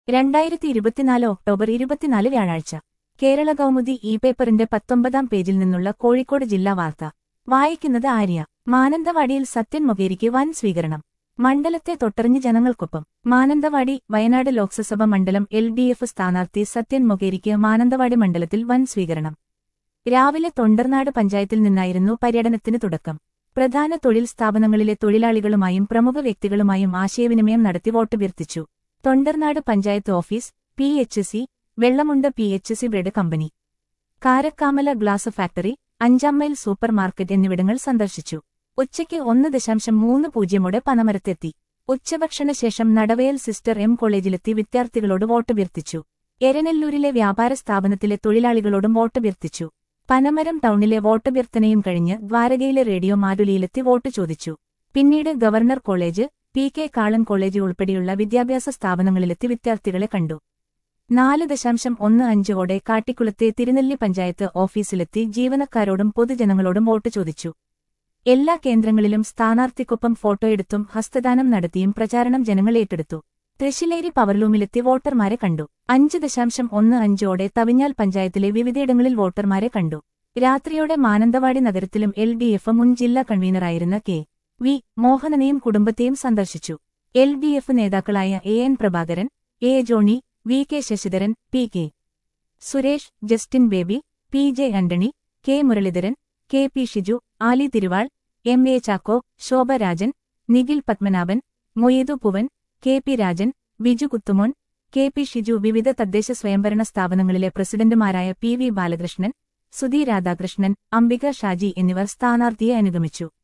രണ്ടായിരത്തി ഇരുപത്തിനാല് ഒക്ടോബർ ഇരുപത്തിനാല് വ്യാഴാഴ്ച കേരള കൗമുദി ഇ പേപ്പറിന്റെ പത്തൊമ്പതാം പേജിൽ നിന്നുള്ള കോഴിക്കോട് ജില്ലാ വാർത്ത വായിക്കുന്നത് ആര്യ മാനന്തവാടിയിൽ സത്യൻ മൊകേരിക്ക് വൻ സ്വീകരണം മണ്ഡലത്തെ തൊട്ടറിഞ്ഞ് ജനങ്ങൾക്കൊപ്പം മാനന്തവാടി വയനാട് ലോക്സഭ മണ്ഡലം എൽ ഡി എഫ് സ്ഥാനാർത്ഥി സത്യൻ മൊകേരിക്ക് മാനന്തവാടി മണ്ഡലത്തിൽ വൻ സ്വീകരണം രാവിലെ തൊണ്ടർനാട് പഞ്ചായത്തിൽ നിന്നായിരുന്നു പര്യടനത്തിന് തുടക്കം പ്രധാന തൊഴിൽ സ്ഥാപനങ്ങളിലെ തൊഴിലാളികളുമായും പ്രമുഖ വ്യക്തികളുമായും ആശയവിനിമയം നടത്തി വോട്ടഭ്യർത്ഥിച്ചു Thondernad panchayat office P H C Vellamunda P H C bread company Karakkamala glass factory അഞ്ചാം മൈൽ സൂപ്പർ മാർക്കറ്റ് എന്നിവിടങ്ങൾ സന്ദർശിച്ചു ഉച്ചയ്ക്ക് ഒന്ന് ദശാംശം മൂന്ന് പൂജ്യമോടെ പനമരത്തെത്തി ഉച്ചഭക്ഷണ ശേഷം നടവയൽ സിസ്റ്റർ എം കോളേജിലെത്തി വിദ്യാർത്ഥികളോട് വോട്ടഭ്യർത്ഥിച്ചു എരനെല്ലൂരിലെ വ്യാപാര സ്ഥാപനത്തിലെ തൊഴിലാളികളോടും വോട്ടഭ്യർത്ഥിച്ചു പനമരം ടൗണിലെ വോട്ടഭ്യർത്ഥനയും കഴിഞ്ഞ് ദ്വാരകയിലെ റേഡിയോ മാരുലിയിലെത്തി വോട്ട് ചോദിച്ചു പിന്നീട് governor college P K Kalan college ഉൾപ്പെടെയുള്ള വിദ്യാഭ്യാസ സ്ഥാപനങ്ങളിലെത്തി വിദ്യാർത്ഥികളെ കണ്ടു നാല് ദശാംശം ഒന്ന് അഞ്ചോടെ കാട്ടിക്കുളത്തെ തിരുനെല്ലി പഞ്ചായത്ത് ഓഫീസിലെത്തി ജീവനക്കാരോടും പൊതുജനങ്ങളോടും വോട്ട് ചോദിച്ചു എല്ലാ കേന്ദ്രങ്ങളിലും സ്ഥാനാർത്ഥിക്കൊപ്പം ഫോട്ടോയെടുത്തും ഹസ്തദാനം നടത്തിയും പ്രചാരണം ജനങ്ങൾ ഏറ്റെടുത്തു തൃശ്ശിലേരി പവർലൂമിലെത്തി വോട്ടർമാരെ കണ്ടു അഞ്ച് ദശാംശം ഒന്ന് അഞ്ചോടെ തവിഞ്ഞാൽ പഞ്ചായത്തിലെ വിവിധയിടങ്ങളിൽ വോട്ടർമാരെ കണ്ടു രാത്രിയോടെ മാനന്തവാടി നഗരത്തിലും എൽ ഡി എഫ് മുൻ ജില്ലാ കൺവീനറായിരുന്ന കെ വി മോഹനനെയും കുടുംബത്തെയും സന്ദർശിച്ചു എൽ ഡി എഫ് നേതാക്കളായ A N Prabhakaran A Johny V K Sasidharan P K Suresh Justin Baby P J Antony K Muraleedharan K P Shiju Ali Thiruval M A Chacko Shobha Rajan Nikhil Padmanabhan Moidu Puvan K P Rajan Biju Kuthumon K P Shiju വിവിധ തദ്ദേശ സ്വയംഭരണ സ്ഥാപനങ്ങളിലെ പ്രസിഡന്റുമാരായ പി വി ബാലകൃഷ്ണൻ സുധി രാധാകൃഷ്ണൻ അംബിക ഷാജി എന്നിവർ സ്ഥാനാർത്ഥിയെ അനുഗമിച്ചു